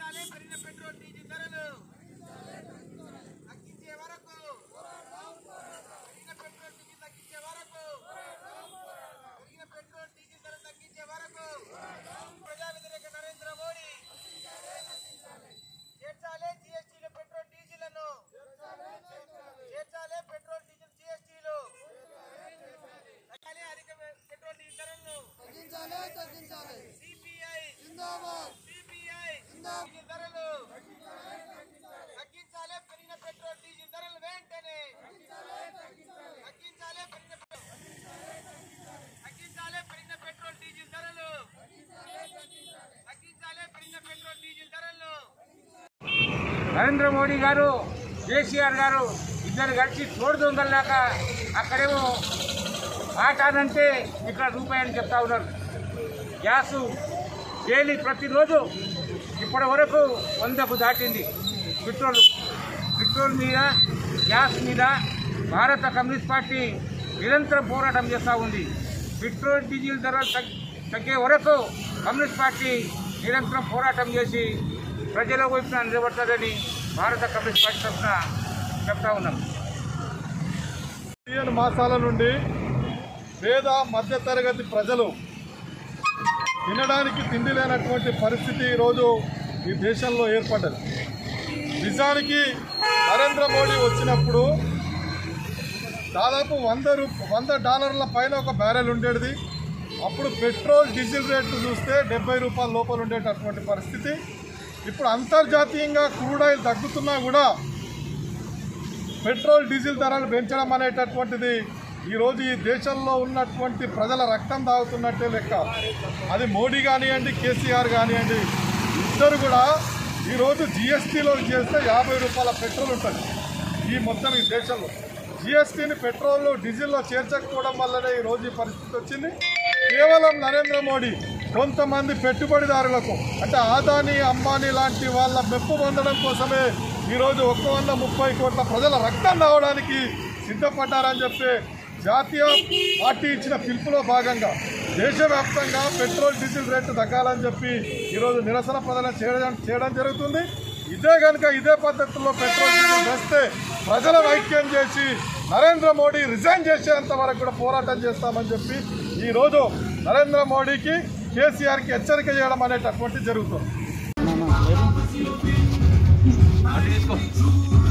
పెంచాలి పెరిగిన petrol diesel ధరలు తగ్గించే వరకు పెరిగిన పెట్రోల్ డీజిల్ తగ్గించే వరకు పెరిగిన పెట్రోల్ డీజిల్ ధరలు తగ్గించే వరకు ప్రజా వ్యతిరేక నరేంద్ర మోడీ చేర్చాలి జిఎస్టీలు పెట్రోల్ డీజిల్లను చేర్చాలి పెట్రోల్ డీజిల్ జిఎస్టీలు తగ్గాలి అధిక పెట్రోల్ డీజిల్ ధరలను తగ్గించాలి తగ్గించాలి సిపిఐ జిందాబాద్ సిపిఐ డీజిల్ ధరలు తగ్గించాలి పెరిగిన పెట్రోల్ డీజిల్ ధరలు వెంటనే తగ్గించాలి పెరిగిన పె- తగ్గించాలి పెరిగిన పెట్రోల్ డీజిల్ ధరలు తగ్గించాలి పెరిగిన పెట్రోల్ డీజిల్ ధరలు నరేంద్ర మోడీ గారు కేసీఆర్ గారు ఇద్దరు కలిసి తోడు దొంగల్లాగా అక్కడేమో ఆటానంటే ఇక్కడ రూపాయి అని చెప్తా ఉన్నారు గ్యాసు డైలీ ప్రతిరోజు ఇప్పటి వరకు వందకు దాటింది పెట్రోల్ పెట్రోల్ మీద గ్యాస్ మీద భారత కమ్యూనిస్ట్ పార్టీ నిరంతరం పోరాటం చేస్తూ ఉంది పెట్రోల్ డీజిల్ ధరలు తగ్- తగ్గే వరకు కమ్యూనిస్ట్ పార్టీ నిరంతరం పోరాటం చేసి ప్రజల వైపున నిలబడుతుందని భారత కమ్యూనిస్ట్ పార్టీ తరఫున చెప్తా ఉన్నాం పదిహేను మాసాల నుండి పేద మధ్యతరగతి ప్రజలు తినడానికి తిండి లేనటువంటి పరిస్థితి ఈరోజు ఈ దేశంలో ఏర్పడ్డది నిజానికి నరేంద్ర మోడీ వచ్చినప్పుడు దాదాపు వంద రూ వంద డాలర్ల పైన ఒక బ్యారెల్ ఉండేది అప్పుడు పెట్రోల్ డీజిల్ రేట్లు చూస్తే డెబ్బై రూపాయల లోపల ఉండేటటువంటి పరిస్థితి ఇప్పుడు అంతర్జాతీయంగా క్రూడ్ ఆయిల్ తగ్గుతున్నా కూడా పెట్రోల్ డీజిల్ ధరలు పెంచడం అనేటటువంటిది ఈరోజు ఈ దేశంలో ఉన్నటువంటి ప్రజల రక్తం తాగుతున్నట్టే లెక్క అది మోడీ కానివ్వండి కేసీఆర్ కానివ్వండి ఇద్దరు కూడా ఈరోజు జిఎస్టీలో చేస్తే యాభై రూపాయల పెట్రోల్ ఉంటుంది ఈ మొత్తం ఈ దేశంలో జిఎస్టీని పెట్రోల్ డీజిల్లో చేర్చకపోవడం వల్లనే ఈరోజు ఈ పరిస్థితి వచ్చింది కేవలం నరేంద్ర మోడీ కొంతమంది పెట్టుబడిదారులకు అంటే ఆదాని అంబానీ లాంటి వాళ్ళ మెప్పు పొందడం కోసమే ఈరోజు ఒక్క వంద ముప్పై కోట్ల ప్రజల రక్తం రావడానికి సిద్ధపడ్డారని చెప్పి జాతీయ పార్టీ ఇచ్చిన పిలుపులో భాగంగా దేశవ్యాప్తంగా పెట్రోల్ డీజిల్ రేట్లు తగ్గాలని చెప్పి ఈరోజు నిరసన ప్రదర్శన చేయడం చేయడం జరుగుతుంది ఇదే కనుక ఇదే పద్ధతిలో పెట్రోల్ డీజిల్ వేస్తే ప్రజలను ఐక్యం చేసి నరేంద్ర మోడీ రిజైన్ చేసేంత వరకు కూడా పోరాటం చేస్తామని చెప్పి ఈరోజు నరేంద్ర మోడీకి కేసీఆర్కి హెచ్చరిక చేయడం అనేటటువంటి జరుగుతుంది